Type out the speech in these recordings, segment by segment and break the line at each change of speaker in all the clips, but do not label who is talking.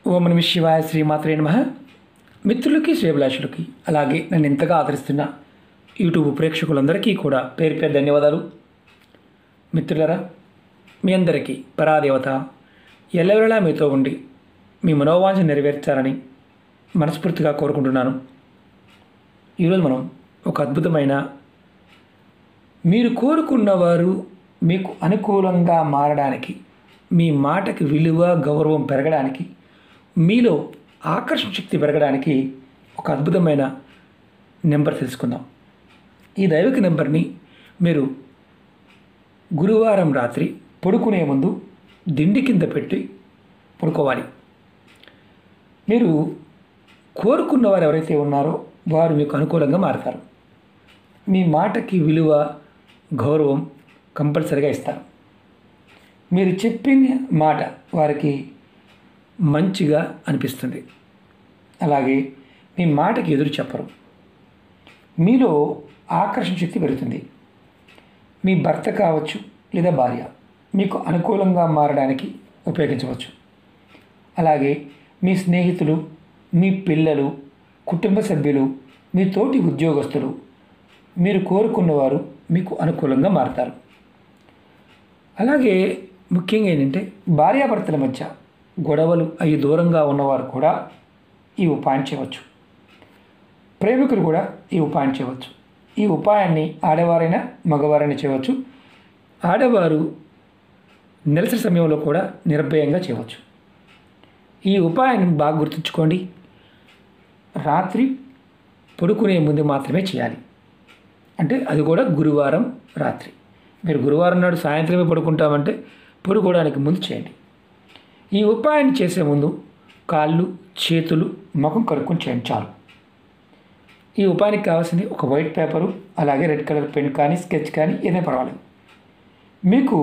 ఓం నమ శివాయ శ్రీమాత్రే నమ మిత్రులకి శ్రేభిలాషులకి అలాగే నన్ను ఎంతగా ఆదరిస్తున్న యూట్యూబ్ ప్రేక్షకులందరికీ కూడా పేరు పేరు ధన్యవాదాలు మిత్రులరా మీ అందరికీ పరాదేవత ఎల్లవేళలా మీతో ఉండి మీ మనోవాంఛ నెరవేర్చాలని మనస్ఫూర్తిగా కోరుకుంటున్నాను ఈరోజు మనం ఒక అద్భుతమైన మీరు కోరుకున్నవారు మీకు అనుకూలంగా మారడానికి మీ మాటకి విలువ గౌరవం పెరగడానికి మీలో ఆకర్షణ శక్తి పెరగడానికి ఒక అద్భుతమైన నెంబర్ తెలుసుకుందాం ఈ దైవిక నెంబర్ని మీరు గురువారం రాత్రి పడుకునే ముందు దిండి కింద పెట్టి పడుకోవాలి మీరు కోరుకున్నవారు ఎవరైతే ఉన్నారో వారు మీకు అనుకూలంగా మారతారు మీ మాటకి విలువ గౌరవం కంపల్సరిగా ఇస్తారు మీరు చెప్పిన మాట వారికి మంచిగా అనిపిస్తుంది అలాగే మీ మాటకి ఎదురు చెప్పరు మీలో ఆకర్షణ శక్తి పెరుగుతుంది మీ భర్త కావచ్చు లేదా భార్య మీకు అనుకూలంగా మారడానికి ఉపయోగించవచ్చు అలాగే మీ స్నేహితులు మీ పిల్లలు కుటుంబ సభ్యులు మీ తోటి ఉద్యోగస్తులు మీరు కోరుకున్నవారు మీకు అనుకూలంగా మారతారు అలాగే ముఖ్యంగా ఏంటంటే భార్యాభర్తల మధ్య గొడవలు అవి దూరంగా ఉన్నవారు కూడా ఈ ఉపాయం చేయవచ్చు ప్రేమికులు కూడా ఈ ఉపాయం చేయవచ్చు ఈ ఉపాయాన్ని ఆడవారైనా మగవారైనా చేయవచ్చు ఆడవారు నెలసరి సమయంలో కూడా నిర్భయంగా చేయవచ్చు ఈ ఉపాయాన్ని బాగా గుర్తుంచుకోండి రాత్రి పడుకునే ముందు మాత్రమే చేయాలి అంటే అది కూడా గురువారం రాత్రి మీరు గురువారం నాడు సాయంత్రమే పడుకుంటామంటే పడుకోవడానికి ముందు చేయండి ఈ ఉపాయాన్ని చేసే ముందు కాళ్ళు చేతులు ముఖం కడుక్కొని చేయండి చాలు ఈ ఉపాయానికి కావాల్సింది ఒక వైట్ పేపరు అలాగే రెడ్ కలర్ పెన్ కానీ స్కెచ్ కానీ ఏదైనా పర్వాలేదు మీకు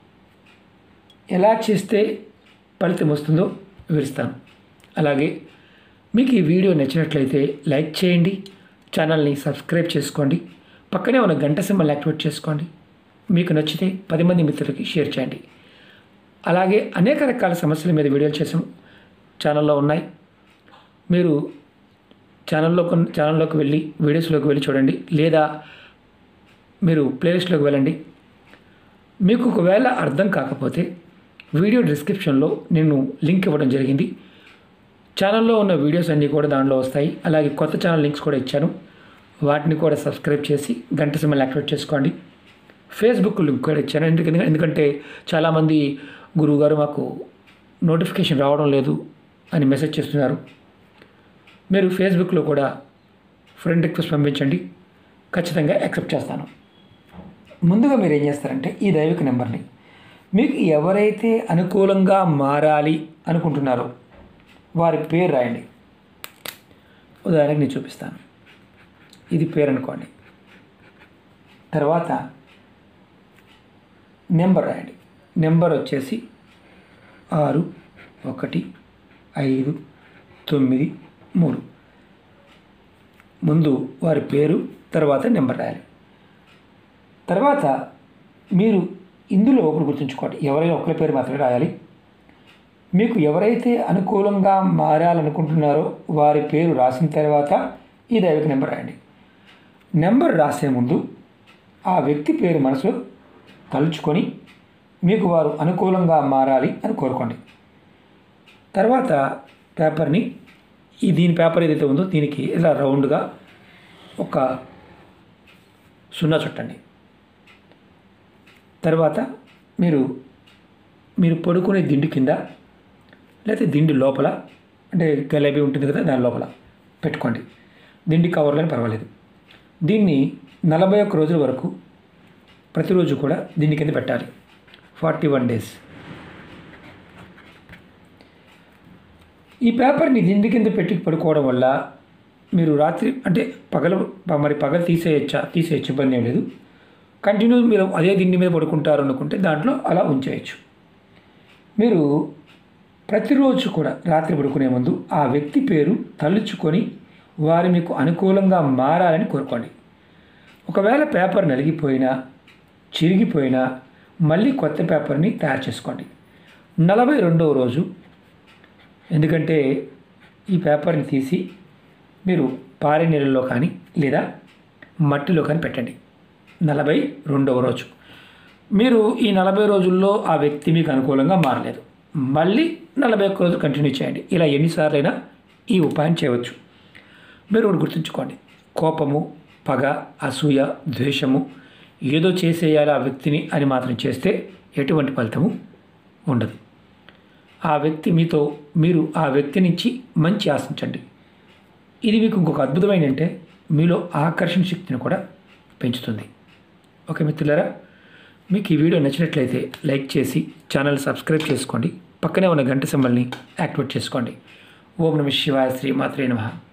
ఎలా చేస్తే ఫలితం వస్తుందో వివరిస్తాను అలాగే మీకు ఈ వీడియో నచ్చినట్లయితే లైక్ చేయండి ఛానల్ని సబ్స్క్రైబ్ చేసుకోండి పక్కనే ఉన్న గంట సింబల్ యాక్టివేట్ చేసుకోండి మీకు నచ్చితే పది మంది మిత్రులకి షేర్ చేయండి అలాగే అనేక రకాల సమస్యల మీద వీడియోలు చేసాం ఛానల్లో ఉన్నాయి మీరు ఛానల్లో కొన్ని ఛానల్లోకి వెళ్ళి వీడియోస్లోకి వెళ్ళి చూడండి లేదా మీరు ప్లేలిస్ట్లోకి వెళ్ళండి మీకు ఒకవేళ అర్థం కాకపోతే వీడియో డిస్క్రిప్షన్లో నేను లింక్ ఇవ్వడం జరిగింది ఛానల్లో ఉన్న వీడియోస్ అన్నీ కూడా దానిలో వస్తాయి అలాగే కొత్త ఛానల్ లింక్స్ కూడా ఇచ్చాను వాటిని కూడా సబ్స్క్రైబ్ చేసి గంట సింబల్ యాక్టివేట్ చేసుకోండి ఫేస్బుక్ లింక్ కూడా ఇచ్చాను ఎందుకంటే ఎందుకంటే చాలామంది గురువుగారు మాకు నోటిఫికేషన్ రావడం లేదు అని మెసేజ్ చేస్తున్నారు మీరు ఫేస్బుక్లో కూడా ఫ్రెండ్ రిక్వెస్ట్ పంపించండి ఖచ్చితంగా యాక్సెప్ట్ చేస్తాను ముందుగా మీరు ఏం చేస్తారంటే ఈ దైవిక నెంబర్ని మీకు ఎవరైతే అనుకూలంగా మారాలి అనుకుంటున్నారో వారి పేరు రాయండి ఉదాహరణకు నేను చూపిస్తాను ఇది పేరు అనుకోండి తర్వాత నెంబర్ రాయండి నెంబర్ వచ్చేసి ఆరు ఒకటి ఐదు తొమ్మిది మూడు ముందు వారి పేరు తర్వాత నెంబర్ రాయాలి తర్వాత మీరు ఇందులో ఒకరు గుర్తుంచుకోండి ఎవరైనా ఒకరి పేరు మాత్రమే రాయాలి మీకు ఎవరైతే అనుకూలంగా మారాలనుకుంటున్నారో వారి పేరు రాసిన తర్వాత ఈ దైవిక నెంబర్ రాయండి నెంబర్ రాసే ముందు ఆ వ్యక్తి పేరు మనసులో తలుచుకొని మీకు వారు అనుకూలంగా మారాలి అని కోరుకోండి తర్వాత పేపర్ని ఈ దీని పేపర్ ఏదైతే ఉందో దీనికి ఇలా రౌండ్గా ఒక సున్నా చుట్టండి తర్వాత మీరు మీరు పడుకునే దిండు కింద లేకపోతే దిండి లోపల అంటే గలేబీ ఉంటుంది కదా దాని లోపల పెట్టుకోండి దిండి కవర్లని పర్వాలేదు దీన్ని నలభై ఒక్క రోజుల వరకు ప్రతిరోజు కూడా దీని కింద పెట్టాలి ఫార్టీ వన్ డేస్ ఈ పేపర్ని దిండి కింద పెట్టి పడుకోవడం వల్ల మీరు రాత్రి అంటే పగలు మరి పగలు తీసేయచ్చా తీసేయచ్చు ఇబ్బంది ఏం లేదు కంటిన్యూ మీరు అదే దిండి మీద పడుకుంటారు అనుకుంటే దాంట్లో అలా ఉంచేయచ్చు మీరు ప్రతిరోజు కూడా రాత్రి పడుకునే ముందు ఆ వ్యక్తి పేరు తలుచుకొని వారు మీకు అనుకూలంగా మారాలని కోరుకోండి ఒకవేళ పేపర్ నలిగిపోయినా చిరిగిపోయినా మళ్ళీ కొత్త పేపర్ని తయారు చేసుకోండి నలభై రెండవ రోజు ఎందుకంటే ఈ పేపర్ని తీసి మీరు పారే నీళ్ళలో కానీ లేదా మట్టిలో కానీ పెట్టండి నలభై రెండవ రోజు మీరు ఈ నలభై రోజుల్లో ఆ వ్యక్తి మీకు అనుకూలంగా మారలేదు మళ్ళీ నలభై ఒక్క రోజు కంటిన్యూ చేయండి ఇలా ఎన్నిసార్లైనా ఈ ఉపాయం చేయవచ్చు మీరు ఒకటి గుర్తుంచుకోండి కోపము పగ అసూయ ద్వేషము ఏదో చేసేయాలి ఆ వ్యక్తిని అని మాత్రం చేస్తే ఎటువంటి ఫలితము ఉండదు ఆ వ్యక్తి మీతో మీరు ఆ వ్యక్తి నుంచి మంచి ఆశించండి ఇది మీకు ఇంకొక అద్భుతమైన అంటే మీలో ఆకర్షణ శక్తిని కూడా పెంచుతుంది ఓకే మిత్రులారా మీకు ఈ వీడియో నచ్చినట్లయితే లైక్ చేసి ఛానల్ సబ్స్క్రైబ్ చేసుకోండి పక్కనే ఉన్న గంట సింబల్ని యాక్టివేట్ చేసుకోండి ఓం నమ శివాయ శ్రీమాత్రే నమః